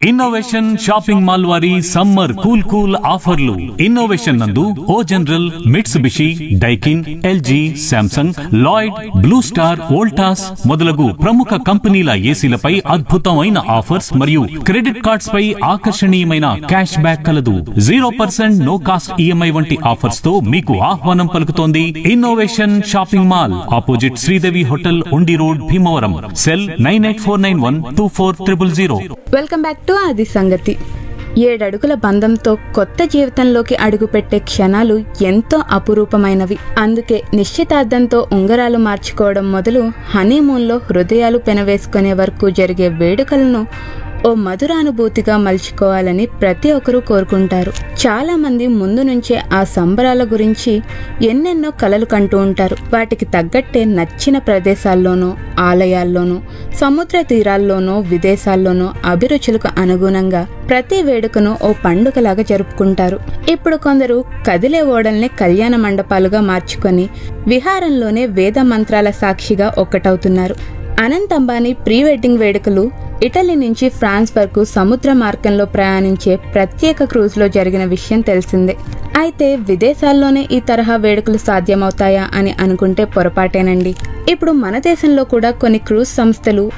innovation shopping mall వారి summer cool cool ఆఫర్లు innovation నందు O General Mitsubishi Daikin LG Samsung Lloyd Blue Star Voltas మొదలగు ప్రముఖ కంపెనీల ఏసీలపై అద్భుతమైన ఆఫర్స్ మరియు క్రెడిట్ కార్డ్స్ పై ఆకర్షణీయమైన క్యాష్ బ్యాక్ కలదు zero percent no cost EMI వంటి ఆఫర్స్ తో మీకు ఆహ్వానం పలుకుతోంది innovation shopping mall opposite Sridevi hotel Undi road Bhimavaram cell nine eight four nine one two four triple zero welcome back to అది సంగతి ఏడడుగుల బంధంతో కొత్త జీవితంలోకి అడుగుపెట్టే క్షణాలు ఎంతో అపురూపమైనవి అందుకే నిశ్చితార్థంతో ఉంగరాలు మార్చుకోవడం మొదలు హనీమూన్లో హృదయాలు పెనవేసుకునే వరకు జరిగే వేడుకలను ఓ మధురానుభూతిగా మలుచుకోవాలని ప్రతి ఒక్కరూ కోరుకుంటారు చాలా మంది ముందు నుంచే ఆ సంబరాల గురించి ఎన్నెన్నో కలలు కంటూ ఉంటారు వాటికి తగ్గట్టే నచ్చిన ప్రదేశాల్లోనూ ఆలయాల్లోనూ సముద్ర తీరాల్లోనూ విదేశాల్లోనూ అభిరుచులకు అనుగుణంగా ప్రతి వేడుకను ఓ పండుగలాగా జరుపుకుంటారు ఇప్పుడు కొందరు కదిలే ఓడల్ని కళ్యాణ మండపాలుగా మార్చుకొని విహారంలోనే వేద మంత్రాల సాక్షిగా ఒక్కటవుతున్నారు అనంత్ అంబానీ ప్రీ వెడ్డింగ్ వేడుకలు ఇటలీ నుంచి ఫ్రాన్స్ వరకు సముద్ర మార్గంలో ప్రయాణించే ప్రత్యేక క్రూజ్లో జరిగిన విషయం తెలిసిందే అయితే విదేశాల్లోనే ఈ తరహా వేడుకలు సాధ్యమవుతాయా అని అనుకుంటే పొరపాటేనండి ఇప్పుడు మన దేశంలో కూడా కొన్ని క్రూజ్ సంస్థలు